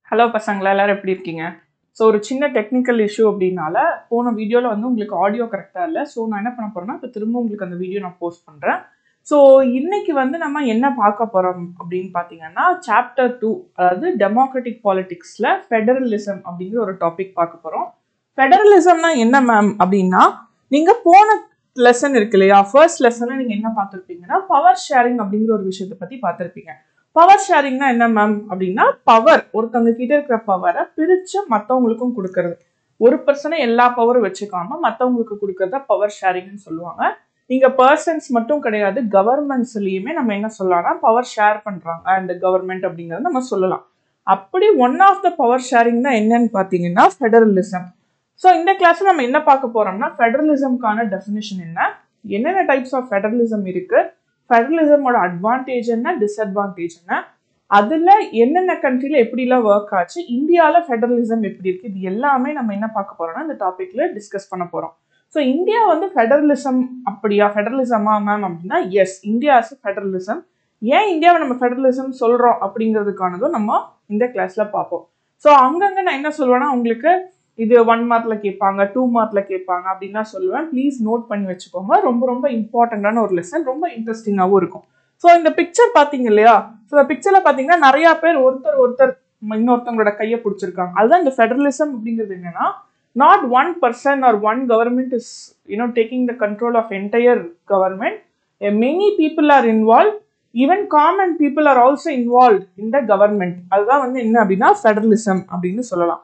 hello பசங்களா எல்லாரும் எப்படி இருக்கீங்க ஸோ ஒரு சின்ன டெக்னிக்கல் இஷ்யூ அப்படின்னால போன வீடியோவில் வந்து உங்களுக்கு ஆடியோ கரெக்டாக இல்லை ஸோ நான் என்ன பண்ண போகிறேன்னா இப்போ திரும்ப உங்களுக்கு அந்த வீடியோ நான் போஸ்ட் பண்ணுறேன் ஸோ இன்னைக்கு வந்து நம்ம என்ன பார்க்க போகிறோம் அப்படின்னு பார்த்தீங்கன்னா சாப்டர் டூ அதாவது டெமோக்ராட்டிக் பாலிடிக்ஸில் ஃபெடரலிசம் அப்படிங்கிற ஒரு டாபிக் பார்க்க போகிறோம் ஃபெடரலிசம்னா என்ன மேம் அப்படின்னா நீங்கள் போன லெசன் இருக்கு இல்லையா ஃபர்ஸ்ட் லெசனில் நீங்கள் என்ன பார்த்துருப்பீங்கன்னா பவர் ஷேரிங் அப்படிங்கிற ஒரு விஷயத்தை பற்றி பார்த்துருப்பீங்க பவர் ஷேரிங்னா என்ன மேம் அப்படின்னா பவர் ஒருத்தவங்க கிட்ட இருக்கிற பவரை பிரிச்சு மற்றவங்களுக்கும் கொடுக்கறது ஒரு பர்சனை எல்லா பவரும் வச்சுக்காம மற்றவங்களுக்கு கொடுக்கறத பவர் ஷேரிங்னு சொல்லுவாங்க இங்க பர்சன்ஸ் மட்டும் கிடையாது கவர்மெண்ட்ஸ்லயுமே நம்ம என்ன சொல்லலாம்னா பவர் ஷேர் பண்றாங்க அந்த கவர்மெண்ட் அப்படிங்கறத நம்ம சொல்லலாம் அப்படி one of the power sharing தான் என்னன்னு பாத்தீங்கன்னா ஃபெடரலிசம் ஸோ இந்த கிளாஸ்ல நம்ம என்ன பார்க்க போறோம்னா ஃபெடரலிசம்கான டெஃபினிஷன் என்ன என்னென்ன டைப்ஸ் ஆஃப் ஃபெடரலிசம் இருக்கு ஃபெடரலிசமோட அட்வான்டேஜ் என்ன டிஸ்அட்வான்டேஜ் என்ன அதில் என்னென்ன கண்ட்ரியில் எப்படிலாம் ஒர்க் ஆச்சு இந்தியாவில் ஃபெடரலிசம் எப்படி இருக்குது இது எல்லாமே நம்ம என்ன பார்க்க போகிறோம்னா இந்த டாப்பிக்கில் டிஸ்கஸ் பண்ண போகிறோம் ஸோ இந்தியா வந்து ஃபெடரலிசம் அப்படியா ஃபெடரலிசமா மேம் அப்படின்னா எஸ் இந்தியா இஸ் ஃபெடரலிசம் ஏன் இந்தியாவை நம்ம ஃபெடரலிசம் சொல்கிறோம் அப்படிங்கிறதுக்கானதும் நம்ம இந்த கிளாஸில் பார்ப்போம் ஸோ அங்கங்கே நான் என்ன சொல்லுவேன்னா உங்களுக்கு இது ஒன் மார்க்ல கேட்பாங்க டூ மார்க்ல கேட்பாங்க அப்படின்லாம் சொல்லுவேன் ப்ளீஸ் நோட் பண்ணி வச்சுக்கோங்க ரொம்ப ரொம்ப இம்பார்ட்டண்டான ஒரு லெசன் ரொம்ப இன்ட்ரெஸ்டிங்காகவும் இருக்கும் ஸோ இந்த பிக்சர் பார்த்தீங்க இல்லையா ஸோ இந்த பிக்சர்ல பார்த்தீங்கன்னா நிறைய பேர் ஒருத்தர் ஒருத்தர் இன்னொருத்தவங்களோட கையை பிடிச்சிருக்காங்க அதுதான் இந்த ஃபெடரலிசம் அப்படிங்கிறது என்னன்னா not one person or one government is you know taking the control of entire government many people are involve even common people are also involve in the government அதுதான் வந்து என்ன அப்படின்னா ஃபெடரலிசம் அப்படின்னு சொல்லலாம்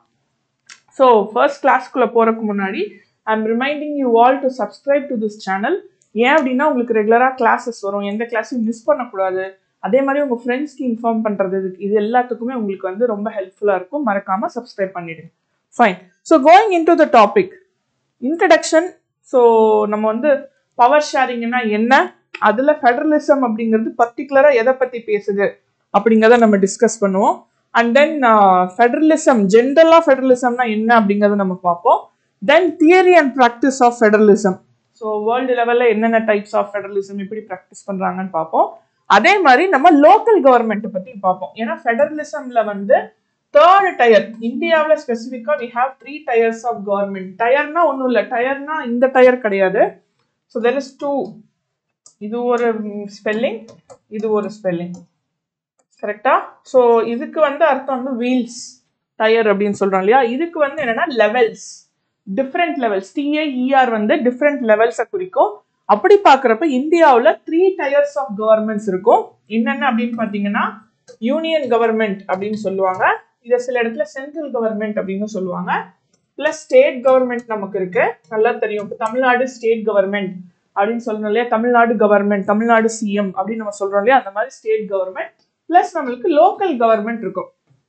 ஸோ ஃபர்ஸ்ட் கிளாஸ்க்குள்ளே போகிறதுக்கு முன்னாடி I am reminding you all to subscribe to this channel ஏன் அப்படின்னா உங்களுக்கு ரெகுலராக கிளாஸஸ் வரும் எந்த கிளாஸையும் மிஸ் பண்ணக்கூடாது அதே மாதிரி உங்கள் ஃப்ரெண்ட்ஸ்க்கு இன்ஃபார்ம் பண்ணுறது இது எல்லாத்துக்குமே உங்களுக்கு வந்து ரொம்ப ஹெல்ப்ஃபுல்லாக இருக்கும் மறக்காமல் சப்ஸ்கிரைப் பண்ணிடுங்க fine so going in to the topic introduction so நம்ம வந்து பவர் ஷேரிங்னா என்ன அதில் ஃபெடரலிசம் அப்படிங்கிறது பர்டிகுலராக எதை பற்றி பேசுது அப்படிங்கிறத நம்ம டிஸ்கஸ் பண்ணுவோம் அண்ட் தென் ஃபெடரலிசம் ஜென்ரலாக ஃபெடரலிசம்னா என்ன அப்படிங்கிறத நம்ம பார்ப்போம் then theory and practice of federalism so world லெவலில் என்னென்ன டைப்ஸ் ஆஃப் ஃபெடரலிசம் எப்படி ப்ராக்டிஸ் பண்ணுறாங்கன்னு பார்ப்போம் அதே மாதிரி நம்ம லோக்கல் கவர்மெண்ட்டை பற்றி பார்ப்போம் ஏன்னா ஃபெடரலிசம்ல வந்து தேர்ட் டயர் இந்தியாவில் ஸ்பெசிஃபிக்காக we have three tiers of government டயர்னா ஒன்றும் இல்லை டயர்னா இந்த டயர் கிடையாது ஸோ தெர் இஸ் டூ இது ஒரு ஸ்பெல்லிங் இது ஒரு ஸ்பெல்லிங் கரெக்டா ஸோ இதுக்கு வந்து அர்த்தம் வந்து வீல்ஸ் டயர் அப்படின்னு சொல்றோம் இல்லையா இதுக்கு வந்து என்னன்னா லெவல்ஸ் டிஃப்ரெண்ட் லெவல்ஸ் டிஏஇஆர் வந்து டிஃப்ரெண்ட் லெவல்ஸை குறிக்கும் அப்படி பார்க்குறப்ப இந்தியாவில் த்ரீ டயர்ஸ் ஆஃப் கவர்மெண்ட்ஸ் இருக்கும் என்னென்ன அப்படின்னு பார்த்தீங்கன்னா யூனியன் கவர்மெண்ட் அப்படின்னு சொல்லுவாங்க இதை சில இடத்துல சென்ட்ரல் கவர்மெண்ட் அப்படின்னு சொல்லுவாங்க ப்ளஸ் ஸ்டேட் கவர்மெண்ட் நமக்கு இருக்கு நல்லா தெரியும் இப்போ தமிழ்நாடு ஸ்டேட் கவர்மெண்ட் அப்படின்னு சொல்லணும் இல்லையா தமிழ்நாடு கவர்மெண்ட் தமிழ்நாடு சிஎம் அப்படின்னு நம்ம சொல்றோம் இல்லையா அந்த மாதிரி ஸ்டேட் கவர்மெண்ட் பிளஸ் நம்மளுக்கு லோக்கல் கவர்மெண்ட் இருக்கும்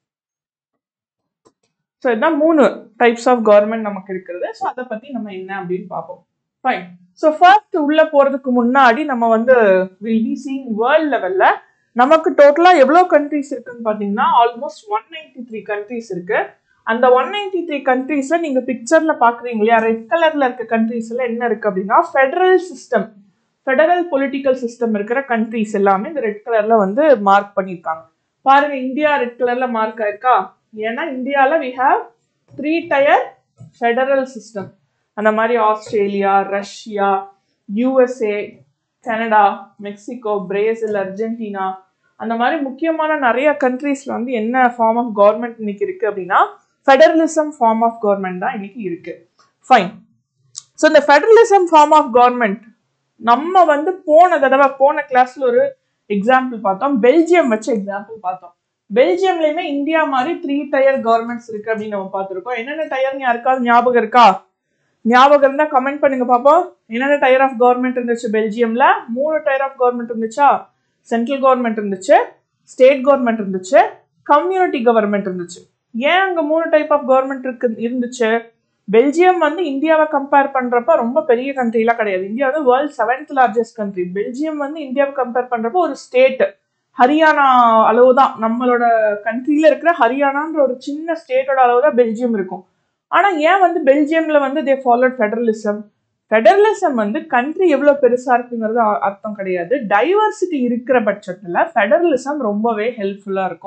ஸோ இதுதான் மூணு டைப்ஸ் ஆஃப் கவர்மெண்ட் நமக்கு இருக்கிறது ஸோ அதை பத்தி நம்ம என்ன அப்படின்னு பார்ப்போம் ஃபைன் ஸோ ஃபர்ஸ்ட் உள்ள போறதுக்கு முன்னாடி நம்ம வந்து வில் பி சீங் வேர்ல்ட் லெவல்ல நமக்கு டோட்டலா எவ்வளோ கண்ட்ரிஸ் இருக்குன்னு பார்த்தீங்கன்னா almost one ninety three countries இருக்கு அந்த ஒன் நைன்டி த்ரீ கண்ட்ரீஸ்ல நீங்க பிக்சர்ல பாக்குறீங்க இல்லையா ரெட் கலர்ல இருக்க கண்ட்ரீஸ்ல என்ன இருக்கு அப்படின்னா federal system federal political system இருக்கிற கண்ட்ரிஸ் எல்லாமே இந்த ரெட் கலர்ல வந்து மார்க் பண்ணியிருக்காங்க பாருங்க இந்தியா ரெட் கலர்ல மார்க் ஆயிருக்கா ஏன்னா இந்தியாவில் we have three tier federal system அந்த மாதிரி Australia Russia USA Canada Mexico Brazil Argentina அந்த மாதிரி முக்கியமான நிறைய கண்ட்ரீஸ்ல வந்து என்ன ஃபார்ம் ஆஃப் கவர்மெண்ட் இன்னைக்கு இருக்கு அப்படின்னா ஃபெடரலிசம் ஃபார்ம் ஆஃப் கவர்மெண்ட் தான் இன்னைக்கு இருக்கு ஃபைன் ஸோ இந்த ஃபெடரலிசம் ஃபார்ம் ஆஃப் கவர்மெண்ட் நம்ம வந்து போன தடவை போன கிளாஸ்ல ஒரு எக்ஸாம்பிள் பார்த்தோம் பெல்ஜியம் வச்சு எக்ஸாம்பிள் பார்த்தோம் பெல்ஜியம்லயுமே இந்தியா மாதிரி த்ரீ டயர் கவர்மெண்ட்ஸ் இருக்கு அப்படின்னு நம்ம பார்த்துருக்கோம் என்னென்ன டயர் யாருக்காவது ஞாபகம் இருக்கா ஞாபகம் இருந்தா கமெண்ட் பண்ணுங்க பாப்போம் என்னென்ன டயர் ஆஃப் கவர்மெண்ட் இருந்துச்சு பெல்ஜியம்ல மூணு டயர் ஆஃப் கவர்மெண்ட் இருந்துச்சா சென்ட்ரல் கவர்மெண்ட் இருந்துச்சு ஸ்டேட் கவர்மெண்ட் இருந்துச்சு கம்யூனிட்டி கவர்மெண்ட் இருந்துச்சு ஏன் அங்க மூணு டைப் ஆஃப் கவர்மெண்ட் இருக்கு இருந்துச்சு பெல்ஜியம் வந்து இந்தியாவை கம்பேர் பண்றப்ப ரொம்ப பெரிய கண்ட்ரிலாம் கிடையாது இந்தியா வந்து world seventh largest country Belgium வந்து இந்தியாவை கம்பேர் பண்றப்ப ஒரு ஸ்டேட் ஹரியானா அளவு தான் நம்மளோட கண்ட்ரியில இருக்கிற ஹரியானான்ற ஒரு சின்ன ஸ்டேட்டோட அளவு தான் பெல்ஜியம் இருக்கும் ஆனா ஏன் வந்து பெல்ஜியம்ல வந்து தே ஃபாலோட் ஃபெடரலிசம் ஃபெடரலிசம் வந்து கண்ட்ரி எவ்வளவு பெருசா இருக்குங்கிறது அர்த்தம் கிடையாது டைவர்சிட்டி இருக்கிற பட்சத்துல ஃபெடரலிசம் ரொம்பவே ஹெல்ப்ஃபுல்லா இருக்கும்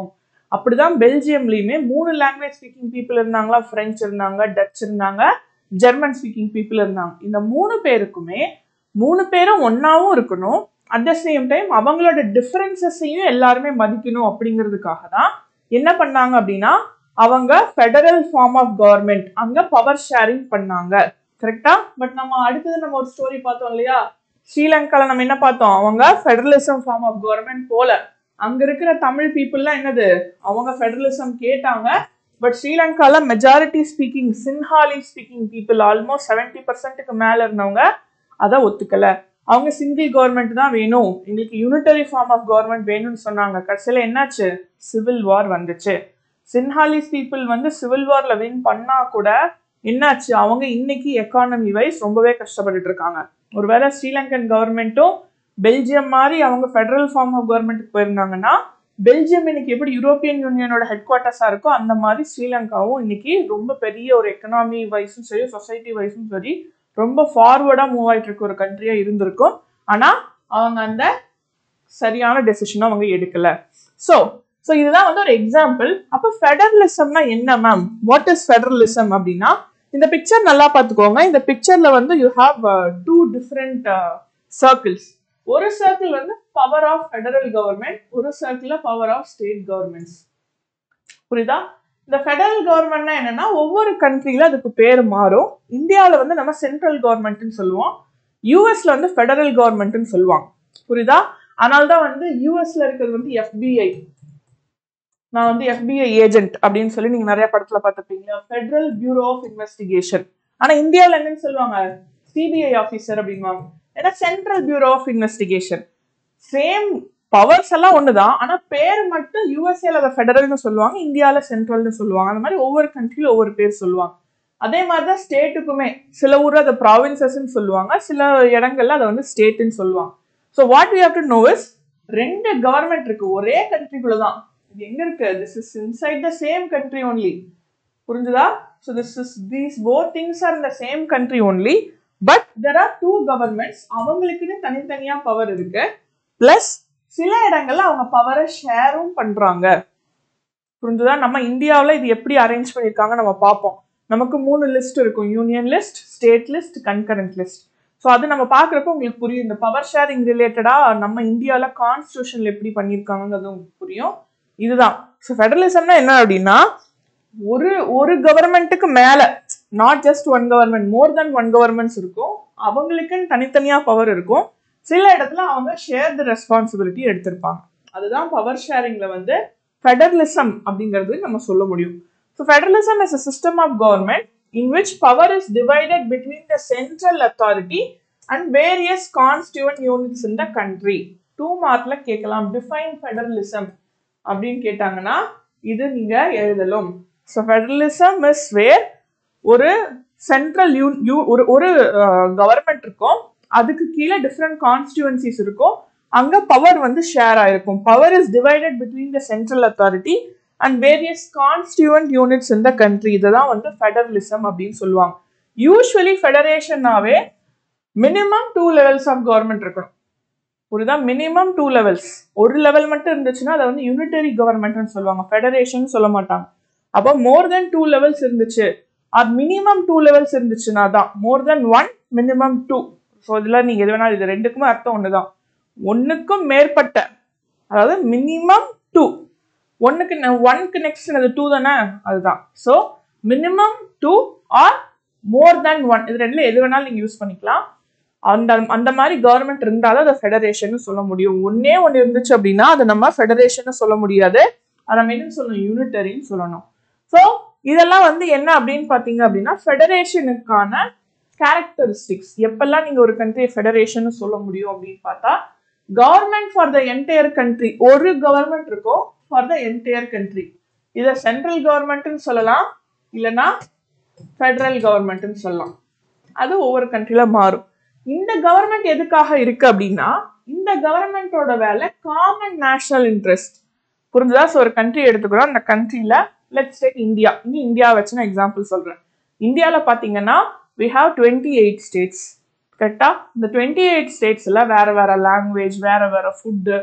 அப்படிதான் பெல்ஜியம்லயுமே மூணு லாங்குவேஜ் ஸ்பீக்கிங் பீப்புள் இருந்தாங்களா பிரெஞ்சு இருந்தாங்க டச் இருந்தாங்க ஜெர்மன் ஸ்பீக்கிங் பீப்புள் இருந்தாங்க இந்த மூணு பேருக்குமே மூணு பேரும் ஒன்னாவும் இருக்கணும் அட் த சேம் டைம் அவங்களோட டிஃபரன்சஸையும் எல்லாருமே மதிக்கணும் அப்படிங்கிறதுக்காக தான் என்ன பண்ணாங்க அப்படின்னா அவங்க ஃபெடரல் ஃபார்ம் ஆஃப் கவர்மெண்ட் அங்க பவர் ஷேரிங் பண்ணாங்க கரெக்டா பட் நம்ம அடுத்தது நம்ம ஒரு ஸ்டோரி பார்த்தோம் இல்லையா ஸ்ரீலங்கால நம்ம என்ன பார்த்தோம் அவங்க ஃபெடரலிசம் ஃபார்ம் ஆஃப் கவர்மெண்ட் போல அங்க இருக்கிற தமிழ் பீப்புள்லாம் என்னது அவங்க ஃபெடரலிசம் கேட்டாங்க பட் ஸ்ரீலங்கால majority speaking Sinhali speaking people almost seventy பர்சன்ட்டுக்கு மேல இருந்தவங்க அதை ஒத்துக்கல அவங்க சிங்கிள் கவர்மெண்ட் தான் வேணும் எங்களுக்கு யூனிட்டரி ஃபார்ம் ஆஃப் கவர்மெண்ட் வேணும்னு சொன்னாங்க கடைசியில் என்னாச்சு சிவில் வார் வந்துச்சு சின்ஹாலிஸ் பீப்புள் வந்து சிவில் வார்ல வின் பண்ணா கூட என்னாச்சு அவங்க இன்னைக்கு எக்கானமி வைஸ் ரொம்பவே கஷ்டப்பட்டுட்டு இருக்காங்க ஒருவேளை ஸ்ரீலங்கன் கவர்மெண்ட்டும் பெல்ஜியம் மாதிரி அவங்க ஃபெடரல் ஃபார்ம் ஆஃப் கவர்மெண்ட்டுக்கு போயிருந்தாங்கன்னா பெல்ஜியம் இன்னைக்கு எப்படி யூரோப்பியன் யூனியனோட ஹெட் குவார்ட்டர்ஸா இருக்கோ அந்த மாதிரி ஸ்ரீலங்காவும் இன்னைக்கு ரொம்ப பெரிய ஒரு எக்கனாமி வைஸும் சரி சொசைட்டி வைஸும் சரி ரொம்ப ஃபார்வர்டா மூவ் ஆயிட்டு இருக்க ஒரு கண்ட்ரியா இருந்திருக்கும் ஆனா அவங்க அந்த சரியான டெசிஷனை அவங்க எடுக்கல ஸோ ஸோ இதுதான் வந்து ஒரு எக்ஸாம்பிள் அப்போ ஃபெடரலிசம்னா என்ன மேம் வாட் இஸ் ஃபெடரலிசம் அப்படின்னா இந்த பிக்சர் நல்லா பார்த்துக்கோங்க இந்த பிக்சர்ல வந்து you have two different circles ஒரு சர்க்கிள் வந்து பவர் ஆஃப் ஃபெடரல் கவர்மெண்ட் ஒரு circle power of state governments புரியுதா இந்த ஃபெடரல் கவர்மெண்ட்னா என்னன்னா ஒவ்வொரு கண்ட்ரியில அதுக்கு பேர் மாறும் இந்தியாவில் வந்து நம்ம சென்ட்ரல் கவர்மெண்ட்னு சொல்லுவோம் யூஎஸ்ல வந்து ஃபெடரல் கவர்மெண்ட்னு சொல்லுவாங்க புரியுதா அதனால தான் வந்து யூஎஸ்ல இருக்கிறது வந்து எஃபிஐ நான் வந்து எஃபிஐ ஏஜென்ட் அப்படின்னு சொல்லி நீங்க நிறைய படத்துல பார்த்துருப்பீங்க ஃபெடரல் பியூரோ ஆஃப் இன்வெஸ்டிகேஷன் ஆனா இந்தியாவில் என்னன்னு சொல்லுவாங்க சிபிஐ ஆஃபீஸர் அப்படின்வாங்க ஏன்னா central bureau of investigation same powers எல்லாம் ஒண்ணுதான் ஆனா பேர் மட்டும் யூஎஸ்ஏல அதை ஃபெடரல்னு சொல்லுவாங்க இந்தியாவில் சென்ட்ரல்னு சொல்லுவாங்க அந்த மாதிரி ஒவ்வொரு கண்ட்ரியில ஒவ்வொரு பேர் சொல்லுவாங்க அதே மாதிரி தான் ஸ்டேட்டுக்குமே சில ஊர் அதை ப்ராவின்சஸ்ன்னு சொல்லுவாங்க சில இடங்கள்ல அதை வந்து ஸ்டேட்டுன்னு சொல்லுவாங்க so what we have to know is ரெண்டு கவர்மெண்ட் இருக்கு ஒரே கண்ட்ரிக்குள்ள தான் இது எங்க இருக்கு this is inside the same country only புரிஞ்சுதா so this is these both things are இந்த same country only but there are two governments அவங்களுக்குன்னு தனித்தனியா பவர் இருக்கு பிளஸ் சில இடங்கள்ல அவங்க பவரை ஷேரும் பண்றாங்க புரிஞ்சுதா நம்ம இந்தியாவில் இது எப்படி அரேஞ்ச் பண்ணியிருக்காங்க நம்ம பார்ப்போம் நமக்கு மூணு லிஸ்ட் இருக்கும் union list state list concurrent list so அது நம்ம பார்க்குறப்ப உங்களுக்கு புரியும் இந்த பவர் ஷேரிங் ரிலேட்டடாக நம்ம இந்தியாவில் கான்ஸ்டியூஷனில் எப்படி பண்ணியிருக்காங்கிறது உங்களுக்கு புரியும் இதுதான் ஸோ ஃபெடரலிசம்னா என்ன அப்படின்னா ஒரு ஒரு கவர்மெண்ட்டுக்கு மேலே not just one government more than one governments இருக்கும் அவங்களுக்குன்னு தனித்தனியாக பவர் இருக்கும் சில இடத்துல அவங்க ஷேர் த ரெஸ்பான்சிபிலிட்டி எடுத்திருப்பாங்க அதுதான் பவர் ஷேரிங்ல வந்து ஃபெடரலிசம் அப்படிங்கிறது நம்ம சொல்ல முடியும் so federalism is a system of government in which power is divided between the central authority and various constituent units in the country two மார்க்ல கேட்கலாம் டிஃபைன் ஃபெடரலிசம் அப்படின்னு கேட்டாங்கன்னா இது நீங்க எழுதலும் ஸோ ஃபெடரலிசம் இஸ் வேர் ஒரு சென்ட்ரல் யூ யூ ஒரு ஒரு கவர்மெண்ட் இருக்கும் அதுக்கு கீழே டிஃப்ரெண்ட் கான்ஸ்டியூவன்சிஸ் இருக்கும் அங்க பவர் வந்து ஷேர் ஆயிருக்கும் power is divided between the central authority and various constituent units இந்த கண்ட்ரி இதை தான் வந்து ஃபெடரலிசம் அப்படின்னு சொல்லுவாங்க யூஸ்வலி ஃபெடரேஷன்னாவே minimum two levels of government இருக்கணும் புரியுதா மினிமம் டூ லெவல்ஸ் ஒரு லெவல் மட்டும் இருந்துச்சுன்னா அதை வந்து யூனிட்டரி கவர்மெண்ட்னு சொல்லுவாங்க ஃபெடரேஷன் சொல்ல மாட்டாங்க அப்போ மோர் தென் டூ லெவல்ஸ் இருந்துச்சு ஆர் மினிமம் டூ லெவல்ஸ் இருந்துச்சுன்னா தான் more than one minimum two so இதில் நீங்கள் எது வேணாலும் இது ரெண்டுக்குமே அர்த்தம் ஒன்று தான் ஒன்றுக்கும் மேற்பட்ட அதாவது மினிமம் டூ ஒன்றுக்கு ஒன்க்கு நெக்ஸ்ட் அது டூ தானே அதுதான் so minimum two or more than one இது ரெண்டுல எது வேணாலும் நீங்கள் யூஸ் பண்ணிக்கலாம் அந்த அந்த மாதிரி கவர்மெண்ட் இருந்தாலும் அதை ஃபெடரேஷன் சொல்ல முடியும் ஒன்னே ஒன்று இருந்துச்சு அப்படின்னா அதை நம்ம ஃபெடரேஷன் சொல்ல முடியாது அதை நம்ம என்ன சொல்லணும் யூனிட்டரின்னு சொல்லணும் ஸோ இதெல்லாம் வந்து என்ன அப்படின்னு பார்த்தீங்க அப்படின்னா ஃபெடரேஷனுக்கான கேரக்டரிஸ்டிக்ஸ் எப்பெல்லாம் நீங்கள் ஒரு கண்ட்ரியை ஃபெடரேஷன் சொல்ல முடியும் அப்படின்னு பார்த்தா government for the entire country ஒரு கவர்மெண்ட் இருக்கும் ஃபார் த என்டையர் கண்ட்ரி இதை சென்ட்ரல் கவர்மெண்ட்னு சொல்லலாம் இல்லைன்னா ஃபெடரல் கவர்மெண்ட்னு சொல்லலாம் அது ஒவ்வொரு கண்ட்ரியில மாறும் இந்த கவர்மெண்ட் எதுக்காக இருக்கு அப்படின்னா இந்த கவர்மெண்டோட வேலை காமன் நேஷனல் இன்ட்ரெஸ்ட் புரிஞ்சுதா ஸோ ஒரு கண்ட்ரி எடுத்துக்கிறோம் அந்த கண்ட்ரியில லெட்ஸ் டேக் இந்தியா இனி இந்தியா வச்சு நான் எக்ஸாம்பிள் சொல்றேன் இந்தியாவில் பார்த்தீங்கன்னா we have twenty eight states கரெக்டா இந்த டுவெண்ட்டி எயிட் ஸ்டேட்ஸில் வேற வேற லாங்குவேஜ் வேற வேற ஃபுட்டு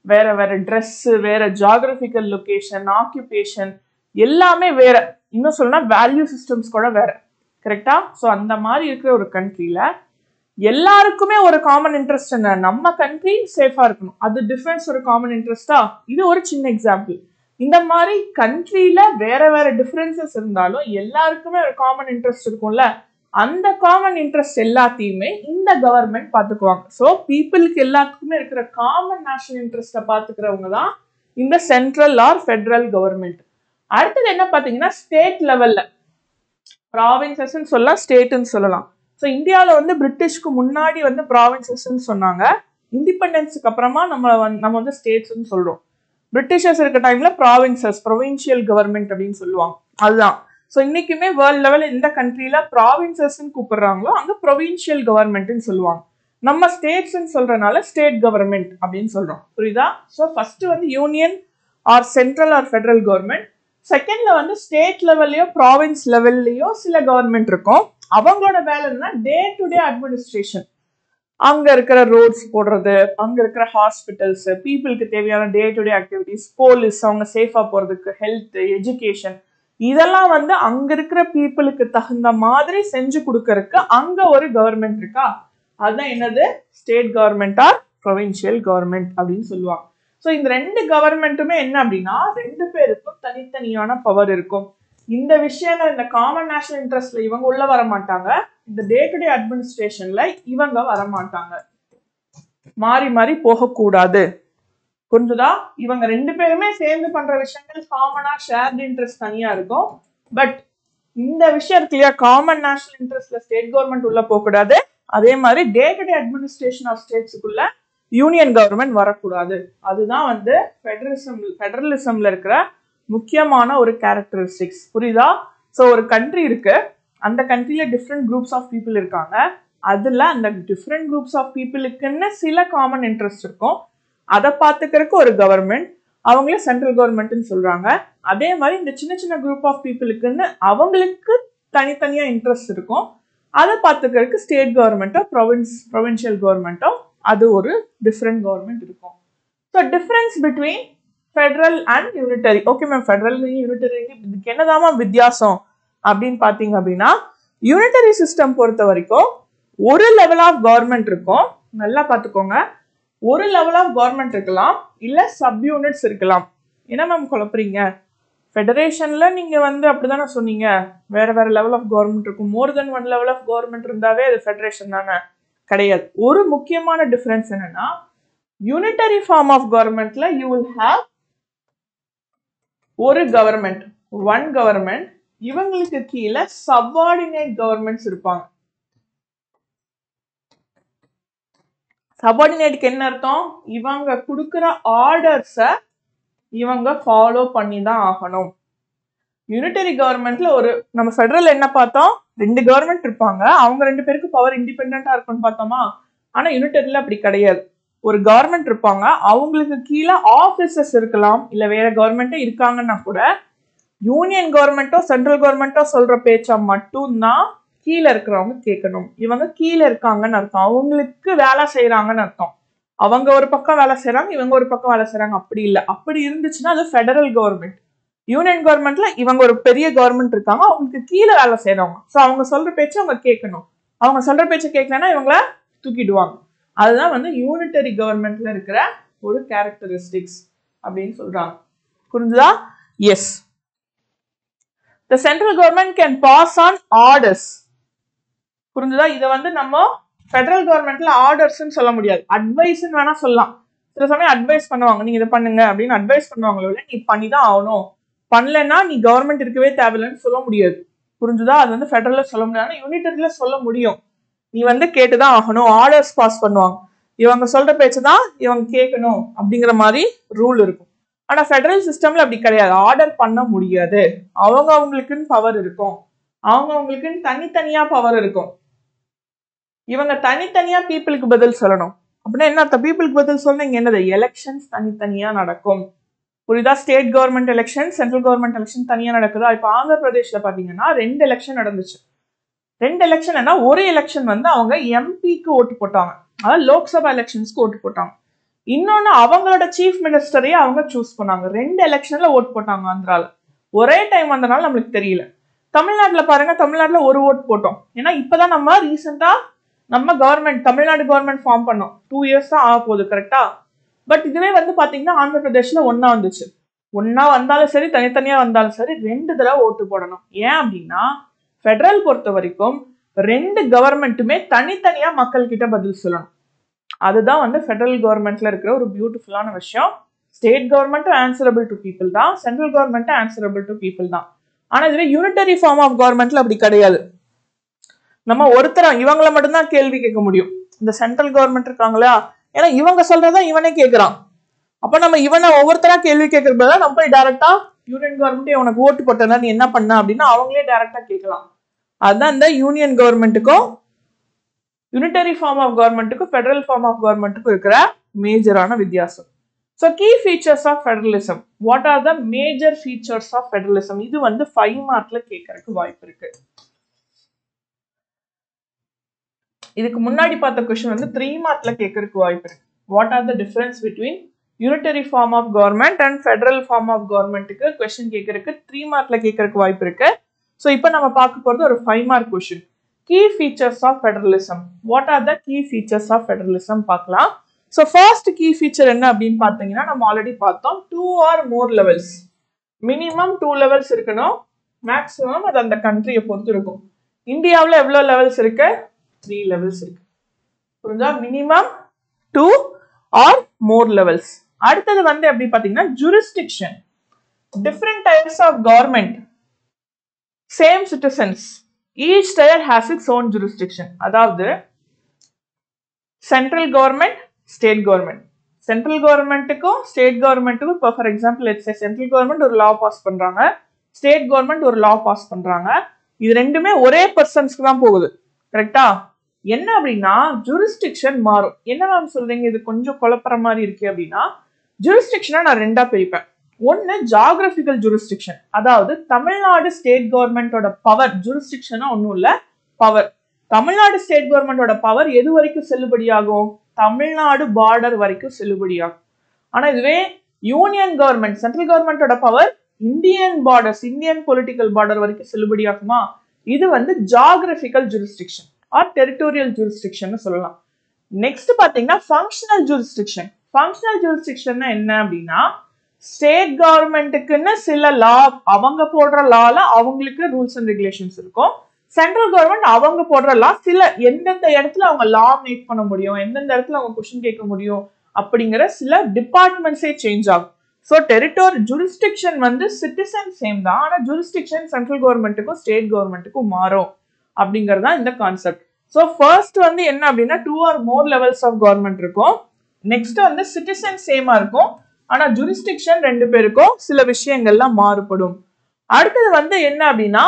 வேற வேற ட்ரெஸ் வேற ஜாகிரபிக்கல் லொகேஷன் ஆக்குபேஷன் எல்லாமே வேற இன்னும் சொல்லணும்னா வேல்யூ சிஸ்டம்ஸ் கூட வேற கரெக்டா ஸோ அந்த மாதிரி இருக்கிற ஒரு கண்ட்ரியில எல்லாருக்குமே ஒரு காமன் இன்ட்ரெஸ்ட் என்ன நம்ம கண்ட்ரி சேஃபா இருக்கணும் அது டிஃபரன்ஸ் ஒரு காமன் இன்ட்ரெஸ்டா இது ஒரு சின்ன எக்ஸாம்பிள் இந்த மாதிரி கண்ட்ரியில வேற வேற டிஃபரன்சஸ் இருந்தாலும் எல்லாருக்குமே ஒரு காமன் இன்ட்ரெஸ்ட் இருக்கும்ல அந்த காமன் இன்ட்ரெஸ்ட் எல்லாத்தையுமே இந்த கவர்மெண்ட் பார்த்துக்குவாங்க ஸோ பீப்புளுக்கு எல்லாத்துக்குமே இருக்கிற காமன் நேஷனல் இன்ட்ரெஸ்ட்டை பார்த்துக்கிறவங்க தான் இந்த சென்ட்ரல் ஆர் ஃபெடரல் கவர்மெண்ட் அடுத்தது என்ன பார்த்தீங்கன்னா ஸ்டேட் லெவல்ல ப்ராவின்சஸ்ன்னு சொல்லலாம் ஸ்டேட்டுன்னு சொல்லலாம் ஸோ இந்தியாவில் வந்து பிரிட்டிஷ்க்கு முன்னாடி வந்து ப்ராவின்சஸ்ன்னு சொன்னாங்க இண்டிபெண்டன்ஸுக்கு அப்புறமா நம்ம வந்து நம்ம வந்து ஸ்டேட்ஸ்ன்னு சொல்றோம் பிரிட்டிஷர்ஸ் இருக்க டைம்ல ப்ராவின்சஸ் ப்ரொவின்ஷியல் கவர்மெண்ட் அப்படின்னு சொல்லுவாங்க அதுதான் ஸோ இன்னைக்குமே வேர்ல்ட் லெவல் எந்த கண்ட்ரியில ப்ராவின்சஸ்ன்னு கூப்பிடுறாங்களோ அங்க ப்ரொவின்ஷியல் கவர்மெண்ட்னு சொல்லுவாங்க நம்ம ஸ்டேட்ஸ்ன்னு சொல்றதுனால ஸ்டேட் கவர்மெண்ட் அப்படின்னு சொல்றோம் புரியுதா ஸோ ஃபர்ஸ்ட் வந்து union or central or federal government செகண்ட்ல வந்து ஸ்டேட் லெவல்லையோ ப்ராவின்ஸ் லெவல்லையோ சில கவர்மெண்ட் இருக்கும் அவங்களோட வேலை என்ன டே டு டே அட்மினிஸ்ட்ரேஷன் அங்க இருக்கிற ரோட்ஸ் போடுறது அங்க இருக்கிற ஹாஸ்பிட்டல்ஸ் பீப்புளுக்கு தேவையான day to day activities police அவங்க சேஃபா போறதுக்கு ஹெல்த் எஜுகேஷன் இதெல்லாம் வந்து அங்க இருக்கிற பீப்புளுக்கு தகுந்த மாதிரி செஞ்சு கொடுக்கறதுக்கு அங்க ஒரு கவர்மெண்ட் இருக்கா அதுதான் என்னது state government or provincial government அப்படின்னு சொல்லுவாங்க ஸோ இந்த ரெண்டு கவர்மெண்ட்டுமே என்ன அப்படின்னா ரெண்டு பேருக்கும் தனித்தனியான பவர் இருக்கும் இந்த விஷயம்ல இந்த காமன் நேஷனல் இன்ட்ரெஸ்ட்ல இவங்க உள்ள வர மாட்டாங்க இந்த டே டு டே அட்மினிஸ்ட்ரேஷன்ல இவங்க வர மாட்டாங்க மாறி மாறி போகக்கூடாது புரிஞ்சுதா இவங்க ரெண்டு பேருமே சேர்ந்து பண்ற விஷயங்கள் காமனா ஷேர்டு இன்ட்ரெஸ்ட் தனியா இருக்கும் பட் இந்த விஷயம் இருக்கு இல்லையா காமன் நேஷனல் இன்ட்ரெஸ்ட்ல ஸ்டேட் கவர்மெண்ட் உள்ள போகக்கூடாது அதே மாதிரி day to day administration of ஸ்டேட்ஸுக்குள்ள யூனியன் கவர்மெண்ட் வரக்கூடாது அதுதான் வந்து ஃபெடரலிசம் ஃபெடரலிசம்ல இருக்கிற முக்கியமான ஒரு கேரக்டரிஸ்டிக்ஸ் புரியுதா ஸோ ஒரு கண்ட்ரி இருக்கு அந்த கண்ட்ரியில டிஃப்ரெண்ட் குரூப்ஸ் ஆஃப் பீப்புள் இருக்காங்க அதுல அந்த டிஃப்ரெண்ட் குரூப்ஸ் ஆஃப் பீப்புளுக்குன்னு சில காமன் இன்ட்ரெஸ்ட் இருக்கும் அதை பார்த்துக்கிறதுக்கு ஒரு கவர்மெண்ட் அவங்களே சென்ட்ரல் கவர்மெண்ட்னு சொல்றாங்க அதே மாதிரி இந்த சின்ன சின்ன குரூப் ஆஃப் பீப்புளுக்குன்னு அவங்களுக்கு தனித்தனியா இன்ட்ரெஸ்ட் இருக்கும் அதை பார்த்துக்கிறதுக்கு ஸ்டேட் கவர்மெண்ட்டோ ப்ரொவின்ஸ் ப்ரொவின்ஷியல் கவர்மெண்ட்டோ அது ஒரு டிஃப்ரெண்ட் கவர்மெண்ட் இருக்கும் so difference between federal and unitary okay ma'am federal unitary இதுக்கு என்னதாமா வித்தியாசம் அப்படின்னு பார்த்தீங்க அப்படின்னா யூனிட்டரி சிஸ்டம் பொறுத்த வரைக்கும் ஒரு லெவல் ஆஃப் கவர்மெண்ட் இருக்கும் நல்லா பார்த்துக்கோங்க ஒரு லெவல் ஆஃப் கவர்மெண்ட் இருக்கலாம் இல்லை சப் யூனிட்ஸ் இருக்கலாம் என்ன மேம் குழப்புறீங்க ஃபெடரேஷன்ல நீங்க வந்து அப்படிதானே சொன்னீங்க வேற வேற லெவல் ஆஃப் கவர்மெண்ட் இருக்கும் more than one level of government இருந்தாவே அது ஃபெடரேஷன் தானே கிடையாது ஒரு முக்கியமான டிஃபரன்ஸ் என்னன்னா யூனிட்டரி ஃபார்ம் ஆஃப் கவர்மெண்ட்ல யூ வில் ஹாவ் ஒரு கவர்மெண்ட் ஒன் கவர்மெண்ட் இவங்களுக்கு கீழே சபார்டினேட் கவர்மெண்ட்ஸ் இருப்பாங்க சபார்டினேட்க்கு என்ன அர்த்தம் இவங்க கொடுக்குற ஆர்டர்ஸை இவங்க ஃபாலோ பண்ணி தான் ஆகணும் யூனிட்டரி கவர்மெண்ட்ல ஒரு நம்ம ஃபெடரல் என்ன பார்த்தோம் ரெண்டு கவர்மெண்ட் இருப்பாங்க அவங்க ரெண்டு பேருக்கு பவர் இண்டிபெண்டா இருக்கும்னு பார்த்தோமா ஆனா யூனிட்டரில அப்படி கிடையாது ஒரு கவர்மெண்ட் இருப்பாங்க அவங்களுக்கு கீழே ஆஃபீஸர்ஸ் இருக்கலாம் இல்ல வேற கவர்மெண்ட்டே இருக்காங்கன்னா கூட யூனியன் கவர்மெண்ட்டோ சென்ட்ரல் கவர்மெண்ட்டோ சொல்ற பேச்சா மட்டும்தான் கீழே இருக்கிறவங்க கேட்கணும் இவங்க கீழே இருக்காங்கன்னு அர்த்தம் அவங்களுக்கு வேலை செய்யறாங்கன்னு அர்த்தம் அவங்க ஒரு பக்கம் வேலை செய்றாங்க இவங்க ஒரு பக்கம் வேலை செய்றாங்க அப்படி இல்லை அப்படி இருந்துச்சுன்னா அது ஃபெடரல் கவர்மெண்ட் யூனியன் கவர்மெண்ட்ல இவங்க ஒரு பெரிய கவர்மெண்ட் இருக்காங்க அவங்களுக்கு கீழே வேலை செய்றவங்க ஸோ அவங்க சொல்ற பேச்சை அவங்க கேட்கணும் அவங்க சொல்ற பேச்சை கேட்கலன்னா இவங்கள தூக்கிடுவாங்க அதுதான் வந்து யூனிட்டரி கவர்மெண்ட்ல இருக்கிற ஒரு கேரக்டரிஸ்டிக்ஸ் அப்படின்னு சொல்றாங்க புரிஞ்சுதா as the central government can pass on orders புரிஞ்சுதா இதை வந்து நம்ம ஃபெடரல் கவர்மெண்ட்ல ஆர்டர்ஸ்னு சொல்ல முடியாது அட்வைஸ்ன்னு வேணா சொல்லலாம் சில சமயம் அட்வைஸ் பண்ணுவாங்க நீங்க இதை பண்ணுங்க அப்படின்னு அட்வைஸ் பண்ணுவாங்களோ இல்லை நீ பண்ணி தான் ஆகணும் பண்ணலன்னா நீ கவர்மெண்ட் இருக்கவே தேவையில்லைன்னு சொல்ல முடியாது புரிஞ்சுதா அது வந்து ஃபெடரல்ல சொல்ல முடியாது யூனிட்டரில சொல்ல முடியும் நீ வந்து கேட்டுதான் ஆகணும் ஆர்டர்ஸ் பாஸ் பண்ணுவாங்க இவங்க சொல்ற பேச்சு தான் இவங்க கேட்கணும் அப்படிங்கிற மாதிரி ரூல் இருக்கும் ஆனா ஃபெடரல் சிஸ்டம்ல அப்படி கிடையாது ஆர்டர் பண்ண முடியாது அவங்க அவங்களுக்குன்னு பவர் இருக்கும் அவங்க அவங்களுக்குன்னு தனித்தனியா பவர் இருக்கும் இவங்க தனித்தனியா பீப்புளுக்கு பதில் சொல்லணும் அப்படின்னா என்ன அர்த்தம் பீப்புளுக்கு பதில் சொல்லணும் இங்க என்னது எலெக்ஷன்ஸ் தனித்தனியா நடக்கும் புரியுதா state government election central government election தனியா நடக்குதா இப்போ ஆந்திர பிரதேஷ்ல பாத்தீங்கன்னா ரெண்டு எலெக்ஷன் நடந்துச்சு ரெண்டு எலெக்ஷன் என்ன ஒரு எலெக்ஷன் வந்து அவங்க எம்பிக்கு ஓட்டு போட்டாங்க அதாவது லோக்சபா எலெக்ஷன்ஸ்க்கு ஓட்டு போட்டாங்க இன்னொன்னு அவங்களோட சீஃப் மினிஸ்டரையே அவங்க சூஸ் பண்ணாங்க ரெண்டு எலெக்ஷன்ல ஓட் போட்டாங்க ஆந்திரால ஒரே டைம் வந்தனால நம்மளுக்கு தெரியல தமிழ்நாட்டுல பாருங்க தமிழ்நாட்டுல ஒரு ஓட் போட்டோம் ஏன்னா இப்பதான் நம்ம ரீசெண்டா நம்ம கவர்மெண்ட் தமிழ்நாடு கவர்மெண்ட் ஃபார்ம் பண்ணோம் டூ இயர்ஸ் தான் ஆக போகுது கரெக்டா பட் இதுவே வந்து பாத்தீங்கன்னா ஆந்திர பிரதேஷ்ல ஒன்னா வந்துச்சு ஒன்னா வந்தாலும் சரி தனித்தனியா வந்தாலும் சரி ரெண்டு தடவை ஓட்டு போடணும் ஏன் அப்படின்னா ஃபெடரல் பொறுத்த வரைக்கும் ரெண்டு கவர்மெண்ட்டுமே தனித்தனியா மக்கள் கிட்ட பதில் சொல்லணும் அதுதான் வந்து ஃபெடரல் கவர்மெண்ட்ல இருக்கிற ஒரு பியூட்டிஃபுல்லான விஷயம் ஸ்டேட் கவர்மெண்ட்டும் ஆன்சரபிள் டு பீப்புள் தான் சென்ட்ரல் கவர்மெண்ட்டும் ஆன்சரபிள் டு பீப்புள் தான் ஆனா இதுவே யூனிட்டரி ஃபார்ம் ஆஃப் கவர்மெண்ட்ல அப்படி கிடையாது நம்ம ஒருத்தர இவங்கள மட்டும்தான் கேள்வி கேட்க முடியும் இந்த சென்ட்ரல் கவர்மெண்ட் இருக்காங்களா ஏன்னா இவங்க சொல்றதா இவனே கேட்கறான் அப்ப நம்ம இவனை ஒவ்வொருத்தரா கேள்வி கேட்கறது நம்ம போய் டைரக்டா யூனியன் கவர்மெண்ட் உனக்கு ஓட்டு போட்டதா நீ என்ன பண்ண அப்படின்னா அவங்களே டைரக்டா கேட்கலாம் அதுதான் இந்த யூனியன் கவர்மெண்ட்டுக்கும் யூனிட்டரி ஃபார்ம் ஆஃப் கவர்மெண்ட்டுக்கும் ஃபெடரல் ஃபார்ம் ஆஃப் கவர்மெண்ட்டுக்கும் இருக்கிற மேஜரான வித்தியாசம் so key features of federalism what are the major features of federalism இது வந்து ஃபைவ் மார்க்ல கேட்கறதுக்கு வாய்ப்பு இருக்கு இதுக்கு முன்னாடி பார்த்த கொஸ்டின் வந்து த்ரீ மார்க்ல கேட்கறதுக்கு வாய்ப்பு இருக்கு what are the difference between unitary form of government and federal form of கவர்மெண்ட்டுக்கு கொஸ்டின் கேட்கறதுக்கு த்ரீ மார்க்ல கேட்கறதுக்கு வாய்ப்பு இருக்கு ஸோ இப்போ நம்ம பார்க்க போறது ஒரு five mark question key features of federalism what are the key features of federalism பார்க்கலாம் ஸோ ஃபர்ஸ்ட் கீ ஃபீச்சர் என்ன அப்படின்னு பார்த்தீங்கன்னா நம்ம ஆல்ரெடி பார்த்தோம் two or more levels minimum two levels இருக்கணும் மேக்ஸிமம் அது அந்த கண்ட்ரியை பொறுத்து இருக்கும் இந்தியாவில் எவ்வளோ லெவல்ஸ் இருக்கு த்ரீ லெவல்ஸ் இருக்கு புரிஞ்சா minimum two or more levels அடுத்தது வந்து எப்படி பார்த்தீங்கன்னா jurisdiction different types of government same citizens each tier has its own jurisdiction அதாவது central government state government central கவர்மெண்ட்டுக்கும் ஸ்டேட் கவர்மெண்ட்டுக்கும் இப்போ for example it's central government ஒரு லா பாஸ் பண்றாங்க ஸ்டேட் கவர்மெண்ட் ஒரு லா பாஸ் பண்றாங்க இது ரெண்டுமே ஒரே பர்சன்ஸ்க்கு தான் போகுது கரெக்டா என்ன அப்படின்னா ஜூரிஸ்டிக்ஷன் மாறும் என்ன மேம் சொல்றீங்க இது கொஞ்சம் குழப்பற மாதிரி இருக்கு அப்படின்னா ஜூரிஸ்டிக்ஷனை நான் ரெண்டா பிரிப்பேன் ஒன்னு ஜாகிரபிக்கல் ஜூரிஸ்டிக்ஷன் அதாவது தமிழ்நாடு ஸ்டேட் கவர்மெண்டோட பவர் ஜூரிஸ்டிக்ஷனா ஒன்றும் இல்ல பவர் தமிழ்நாடு ஸ்டேட் கவர்மெண்டோட பவர் எது வரைக்கும் செல்லுபடியாகும் தமிழ்நாடு பார்டர் வரைக்கும் செல்லுபடியாகும் ஆனா இதுவே யூனியன் கவர்மெண்ட் சென்ட்ரல் கவர்மெண்டோட power Indian borders Indian political border வரைக்கும் செல்லுபடியாகுமா இது வந்து geographical jurisdiction or territorial jurisdiction சொல்லலாம் நெக்ஸ்ட் பாத்தீங்கன்னா ஃபங்க்ஷனல் ஜூரிஸ்டிக்ஷன் ஃபங்க்ஷனல் ஜூரிஸ்டிக்ஷன் என்ன அப்படின்னா ஸ்டேட் கவர்மெண்ட்டுக்குன்னு சில லா அவங்க போடுற லால அவங்களுக்கு ரூல்ஸ் அண்ட் ரெகுலேஷன்ஸ் இருக்கும் சென்ட்ரல் கவர்மெண்ட் அவங்க போடுற லா சில எந்தெந்த இடத்துல அவங்க லா மேக் பண்ண முடியும் எந்தெந்த இடத்துல அவங்க கொஸ்டின் கேட்க முடியும் அப்படிங்கிற சில டிபார்ட்மெண்ட்ஸே சேஞ்ச் ஆகும் ஸோ டெரிட்டோரி ஜூரிஸ்டிக்ஷன் வந்து சிட்டிசன் சேம் தான் ஆனால் ஜூரிஸ்டிக்ஷன் சென்ட்ரல் கவர்மெண்ட்டுக்கும் ஸ்டேட் கவர்மெண்ட்டுக்கும் மாறும் அப்படிங்கிறது தான் இந்த கான்செப்ட் ஸோ ஃபர்ஸ்ட் வந்து என்ன அப்படின்னா two or more levels of government இருக்கும் நெக்ஸ்ட் வந்து சிட்டிசன் சேமா இருக்கும் ஆனா ஜூரிஸ்டிக்ஷன் ரெண்டு பேருக்கும் சில விஷயங்கள்லாம் மாறுபடும் அடுத்தது வந்து என்ன அப்படின்னா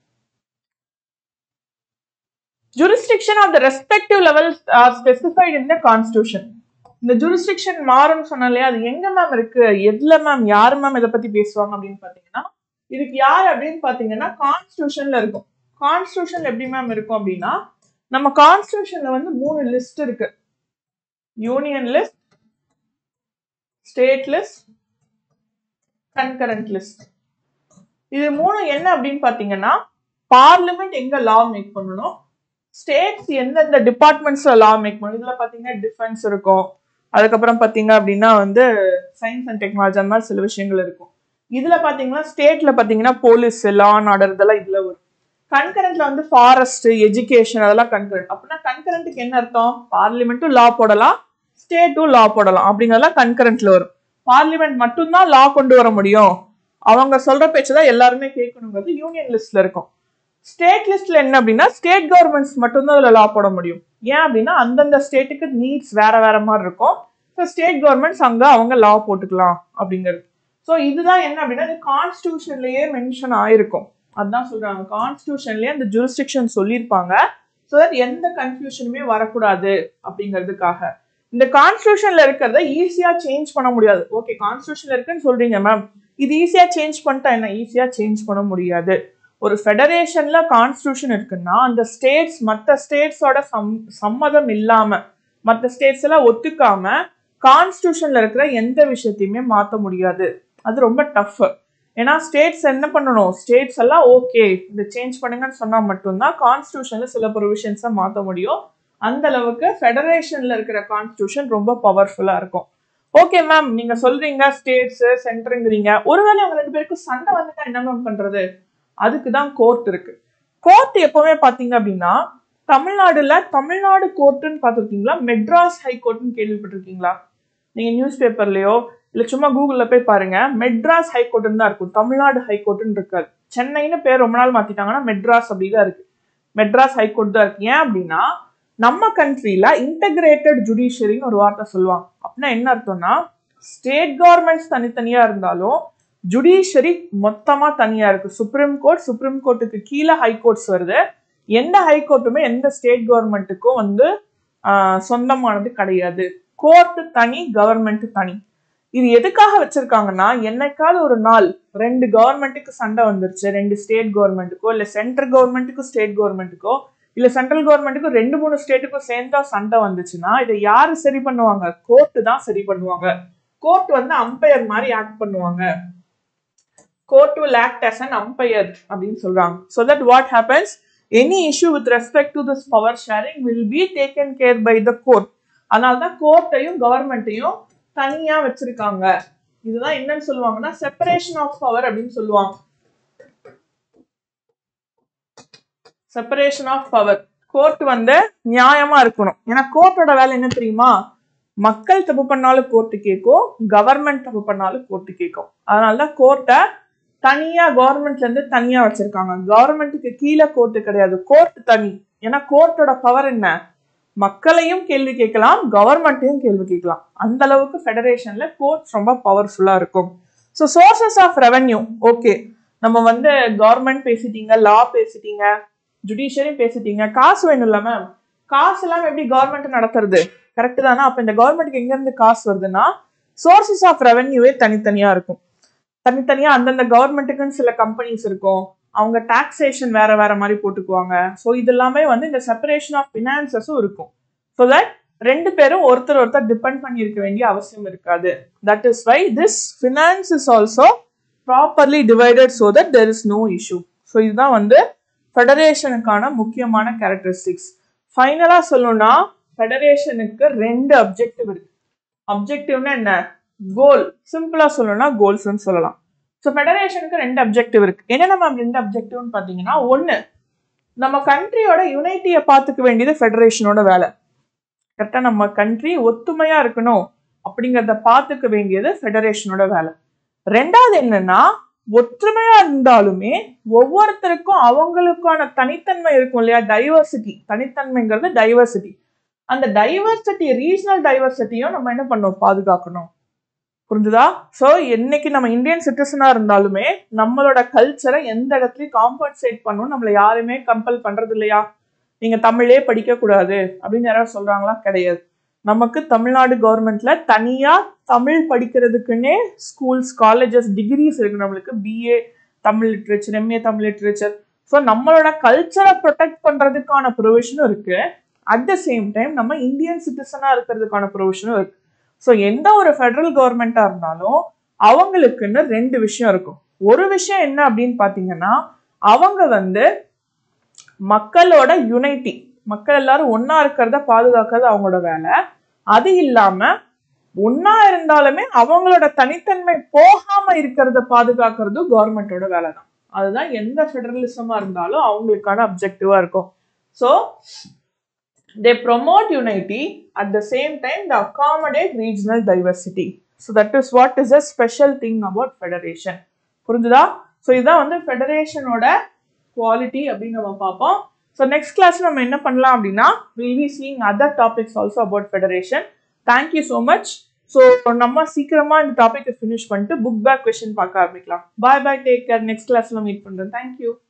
jurisdiction of the respective levels are specified in the constitution இந்த ஜூரிஸ்டிக்ஷன் மாறும்னு சொன்னேன் இல்லையா அது எங்க மேம் இருக்கு எதுல மேம் யார் மேம் இதை பத்தி பேசுவாங்க அப்படின்னு பாத்தீங்கன்னா இதுக்கு யார் அப்படின்னு பாத்தீங்கன்னா கான்ஸ்டியூஷன்ல இருக்கும் கான்ஸ்டியூஷன் எப்படி மேம் இருக்கும் அப்படின்னா நம்ம கான்ஸ்டியூஷன்ல வந்து மூணு லிஸ்ட் இருக்கு union list state list concurrent list இது மூணு என்ன அப்படின்னு பாத்தீங்கன்னா பார்லிமெண்ட் எங்க லா மேக் பண்ணணும் ஸ்டேட்ஸ் எந்தெந்த டிபார்ட்மெண்ட்ஸ்ல லா மேக் பண்ணணும் இதுல பாத்தீங்கன்னா டிஃபென்ஸ் இருக்கும் அதுக்கப்புறம் பாத்தீங்க அப்படின்னா வந்து சயின்ஸ் அண்ட் டெக்னாலஜி அந்த மாதிரி சில விஷயங்கள் இருக்கும் இதுல பாத்தீங்கன்னா ஸ்டேட்ல பாத்தீங்கன்னா போலீஸ் லா அண்ட் ஆர்டர் இதெல்லாம் இதுல வரும் கன்கரண்ட்ல வந்து ஃபாரஸ்ட் எஜுகேஷன் அதெல்லாம் கன்கரண்ட் அப்படின்னா கன்கரண்ட்டுக்கு என்ன அர்த்தம் பார்லிமெண்ட்டும் லா போடலாம் ஸ்டேட்டும் லா போடலாம் அப்படிங்கறதெல்லாம் கன்கரண்ட்ல வரும் பார்லிமெண்ட் மட்டும்தான் லா கொண்டு வர முடியும் அவங்க சொல்ற பேச்சு தான் எல்லாருமே கேட்கணுங்கிறது யூனியன் லிஸ்ட்ல இருக்கும் ஸ்டேட் லிஸ்ட்ல என்ன அப்படின்னா ஸ்டேட் கவர்மெண்ட்ஸ் மட்டும்தான் அதுல லா போட முடியும் ஏன் அப்படின்னா அந்தந்த ஸ்டேட்டுக்கு நீட்ஸ் வேற வேற மாதிரி இருக்கும் ஸோ ஸ்டேட் கவர்மெண்ட்ஸ் அங்க அவங்க லா போட்டுக்கலாம் அப்படிங்கிறது ஸோ இதுதான் என்ன அப்படின்னா இது கான்ஸ்டியூஷன்லயே மென்ஷன் ஆயிருக்கும் அதுதான் சொல்றாங்க கான்ஸ்டியூஷன்லயே அந்த ஜூரிஸ்டிக்ஷன் சொல்லியிருப்பாங்க ஸோ தட் எந்த கன்ஃபியூஷனுமே வரக்கூடாது அப்படிங்கிறதுக்காக இந்த கான்ஸ்டியூஷன்ல இருக்கிறத ஈஸியா சேஞ்ச் பண்ண முடியாது ஓகே கான்ஸ்டியூஷன்ல இருக்குன்னு சொல்றீங்க மேம் இது ஈஸியா சேஞ்ச் பண்ணிட்டா என்ன ஈஸியா சேஞ்ச் பண்ண முடியாது ஒரு ஃபெடரேஷன்ல கான்ஸ்டியூஷன் இருக்குன்னா அந்த ஸ்டேட்ஸ் மற்ற ஸ்டேட்ஸோட சம் சம்மதம் இல்லாம மற்ற ஸ்டேட்ஸ் எல்லாம் ஒத்துக்காம கான்ஸ்டியூஷன்ல இருக்கிற எந்த விஷயத்தையுமே மாற்ற முடியாது அது ரொம்ப டஃப் ஏன்னா ஸ்டேட்ஸ் என்ன பண்ணணும் ஸ்டேட்ஸ் எல்லாம் ஓகே இந்த சேஞ்ச் பண்ணுங்கன்னு சொன்னா மட்டும்தான் கான்ஸ்டியூஷன்ல சில ப்ரொவிஷன்ஸை மாற்ற முடியும் அந்த அளவுக்கு ஃபெடரேஷன்ல இருக்கிற கான்ஸ்டியூஷன் ரொம்ப பவர்ஃபுல்லா இருக்கும் ஓகே மேம் நீங்க சொல்றீங்க ஸ்டேட்ஸ் சென்டருங்கிறீங்க ஒருவேளை அவங்க ரெண்டு பேருக்கும் சண்டை வந்துட்டா என்ன மேம் பண்றது அதுக்கு தான் கோர்ட் இருக்கு கோர்ட் எப்பவுமே பாத்தீங்க அப்படின்னா தமிழ்நாடுல தமிழ்நாடு கோர்ட்டுன்னு பார்த்துருக்கீங்களா மெட்ராஸ் ஹை கோர்ட்னு கேள்விப்பட்டிருக்கீங்களா நீங்க நியூஸ் பேப்பர்லயோ இல்ல சும்மா கூகுள்ல போய் பாருங்க மெட்ராஸ் ஹை கோர்ட்டுன்னு தான் இருக்கும் தமிழ்நாடு ஹை கோர்ட்டுன்னு இருக்காது சென்னைன்னு பேர் ரொம்ப நாள் மாத்திட்டாங்கன்னா மெட்ராஸ் அப்படிதான் இருக்கு மெட்ராஸ் ஹை கோர்ட் தான் இருக்கு ஏன் அப்படின்னா நம்ம கண்ட்ரில இன்டகிரேட்டட் ஜுடிஷியரின்னு ஒரு வார்த்தை சொல்லுவாங்க அப்படின்னா என்ன அர்த்தம்னா ஸ்டேட் கவர்மெண்ட்ஸ் தனித்தனியா இருந்தாலும் ஜுடிஷியரி மொத்தமா தனியா இருக்கு சுப்ரீம் கோர்ட் சுப்ரீம் கோர்ட்டுக்கு கீழே ஹை கோர்ட்ஸ் வருது எந்த ஹை கோர்ட்டுமே எந்த ஸ்டேட் கவர்மெண்ட்டுக்கும் வந்து ஆஹ், சொந்தமானது கிடையாது கோர்ட்டு தனி கவர்மெண்ட் தனி இது எதுக்காக வச்சிருக்காங்கன்னா என்னைக்காவது ஒரு நாள் ரெண்டு கவர்மெண்ட்டுக்கு சண்டை வந்துருச்சு ரெண்டு ஸ்டேட் கவர்மெண்ட்டுக்கோ இல்ல சென்ட்ரல் கவர்மெண்ட்டுக்கும் ஸ்டேட் கவர்மெண்ட்டுக்கோ இல்ல சென்ட்ரல் கவர்மெண்ட்டுக்கும் ரெண்டு மூணு ஸ்டேட்டுக்கும் சேர்ந்தா சண்டை வந்துச்சுன்னா இதை யாரு சரி பண்ணுவாங்க கோர்ட்டு தான் சரி பண்ணுவாங்க கோர்ட் வந்து அம்பையர் மாதிரி ஆக்ட் பண்ணுவாங்க court will act as an umpire அப்படின்னு சொல்றாங்க so that what happens any issue with respect to this power sharing will be taken care by the court அதனால தான் கோர்ட்டையும் கவர்மெண்ட்டையும் தனியா வச்சிருக்காங்க இதுதான் என்னன்னு சொல்லுவாங்கன்னா செப்பரேஷன் ஆஃப் பவர் அப்படின்னு சொல்லுவாங்க செப்பரேஷன் ஆஃப் பவர் கோர்ட் வந்து நியாயமா இருக்கணும் ஏன்னா கோர்ட்டோட வேலை என்ன தெரியுமா மக்கள் தப்பு பண்ணாலும் கோர்ட்டு கேட்கும் கவர்மெண்ட் தப்பு பண்ணாலும் கோர்ட்டு கேட்கும் அதனாலதான் கோர்ட்டை தனியா கவர்மெண்ட்ல இருந்து தனியா வச்சிருக்காங்க கவர்மெண்ட்டுக்கு கீழே கோர்ட்டு கிடையாது கோர்ட் தனி ஏன்னா கோர்ட்டோட பவர் என்ன மக்களையும் கேள்வி கேட்கலாம் கவர்மெண்ட்டையும் கேள்வி கேட்கலாம் அந்த அளவுக்கு ஃபெடரேஷன்ல கோர்ட்ஸ் ரொம்ப பவர்ஃபுல்லா இருக்கும் so sources of revenue okay நம்ம வந்து கவர்மெண்ட் பேசிட்டீங்க லா பேசிட்டீங்க ஜுடிஷியரி பேசிட்டீங்க காசு வேணும்ல மேம் காசு எல்லாம் எப்படி கவர்மெண்ட் நடத்துறது கரெக்ட் தானே அப்ப இந்த கவர்மெண்ட்டுக்கு எங்க இருந்து காசு வருதுன்னா சோர்சஸ் ஆஃப் ரெவென்யூவே தனித்தனியா இருக்கும் தனித்தனியா அந்தந்த கவர்மெண்ட்டுக்குன்னு சில கம்பெனிஸ் இருக்கும் அவங்க டாக்ஸேஷன் வேற வேற மாதிரி போட்டுக்குவாங்க ஸோ இது எல்லாமே வந்து இந்த செப்பரேஷன் ஆஃப் ஃபினான்சஸும் இருக்கும் ஸோ தட் ரெண்டு பேரும் ஒருத்தர் ஒருத்தர் டிபெண்ட் பண்ணி இருக்க வேண்டிய அவசியம் இருக்காது that is why this finance is also properly divided so that there is no issue so இதுதான் வந்து ஃபெடரேஷனுக்கான முக்கியமான கேரக்டரிஸ்டிக்ஸ் ஃபைனலாக சொல்லணும்னா ஃபெடரேஷனுக்கு ரெண்டு அப்ஜெக்டிவ் இருக்கு அப்ஜெக்டிவ்னா என்ன கோல் சிம்பிளா சொல்லணும்னா கோல்ஸ்னு சொல்லலாம் ஸோ ஃபெடரேஷனுக்கு ரெண்டு அப்ஜெக்டிவ் இருக்கு என்னென்ன மேம் ரெண்டு அப்ஜெக்டிவ்னு பார்த்தீங்கன்னா ஒன்று நம்ம கண்ட்ரியோட யுனைட்டியை பார்த்துக்க வேண்டியது ஃபெடரேஷனோட வேலை கரெக்டாக நம்ம கண்ட்ரி ஒத்துமையா இருக்கணும் அப்படிங்கிறத பார்த்துக்க வேண்டியது ஃபெடரேஷனோட வேலை ரெண்டாவது என்னன்னா ஒற்றுமையா இருந்தாலுமே ஒவ்வொருத்தருக்கும் அவங்களுக்கான தனித்தன்மை இருக்கும் இல்லையா டைவர்சிட்டி தனித்தன்மைங்கிறது டைவர்சிட்டி அந்த டைவர்சிட்டி ரீஜனல் டைவர்சிட்டியும் நம்ம என்ன பண்ணோம் பாதுகாக்கணும் புரிஞ்சுதா ஸோ என்னைக்கு நம்ம இந்தியன் சிட்டிசனா இருந்தாலுமே நம்மளோட கல்ச்சரை எந்த இடத்துலயும் காம்பன்சேட் பண்ணணும் நம்மளை யாருமே கம்பல் பண்றது இல்லையா நீங்க தமிழே படிக்க கூடாது அப்படின்னு யாராவது சொல்றாங்களா கிடையாது நமக்கு தமிழ்நாடு கவர்மெண்ட்ல தனியா தமிழ் படிக்கிறதுக்குன்னே ஸ்கூல்ஸ் காலேஜஸ் டிகிரிஸ் இருக்கு நம்மளுக்கு BA Tamil literature MA Tamil literature so நம்மளோட கல்ச்சரை ப்ரொடெக்ட் பண்றதுக்கான ப்ரொவிஷனும் இருக்கு அட் த சேம் டைம் நம்ம இந்தியன் சிட்டிசனா இருக்கிறதுக்கான ப்ரொவிஷனும் இருக்கு ஸோ எந்த ஒரு ஃபெடரல் கவர்மெண்டா இருந்தாலும் அவங்களுக்குன்னு ரெண்டு விஷயம் இருக்கும் ஒரு விஷயம் என்ன அப்படின்னு பாத்தீங்கன்னா அவங்க வந்து மக்களோட யுனைட்டி மக்கள் எல்லாரும் ஒண்ணா இருக்கிறத பாதுகாக்கிறது அவங்களோட வேலை அது இல்லாம ஒண்ணா இருந்தாலுமே அவங்களோட தனித்தன்மை போகாம இருக்கிறத பாதுகாக்கிறது கவர்மெண்டோட வேலை தான் அதுதான் எந்த ஃபெடரலிசமா இருந்தாலும் அவங்களுக்கான அப்ஜெக்டிவா இருக்கும் so they promote unity at the same time they accommodate regional diversity so that is what is a special thing about federation புரிஞ்சுதா ஸோ இதுதான் வந்து ஃபெடரேஷனோட குவாலிட்டி அப்படின்னு நம்ம பார்ப்போம் ஸோ நெக்ஸ்ட் கிளாஸ் நம்ம என்ன பண்ணலாம் அப்படின்னா will be seeing other topics also about federation thank you so much so நம்ம சீக்கிரமா இந்த டாபிக்கை ஃபினிஷ் பண்ணிட்டு புக் பேக் கொஸ்டின் பார்க்க ஆரம்பிக்கலாம் bye bye take care next கிளாஸ்ல மீட் பண்றேன் தேங்க்யூ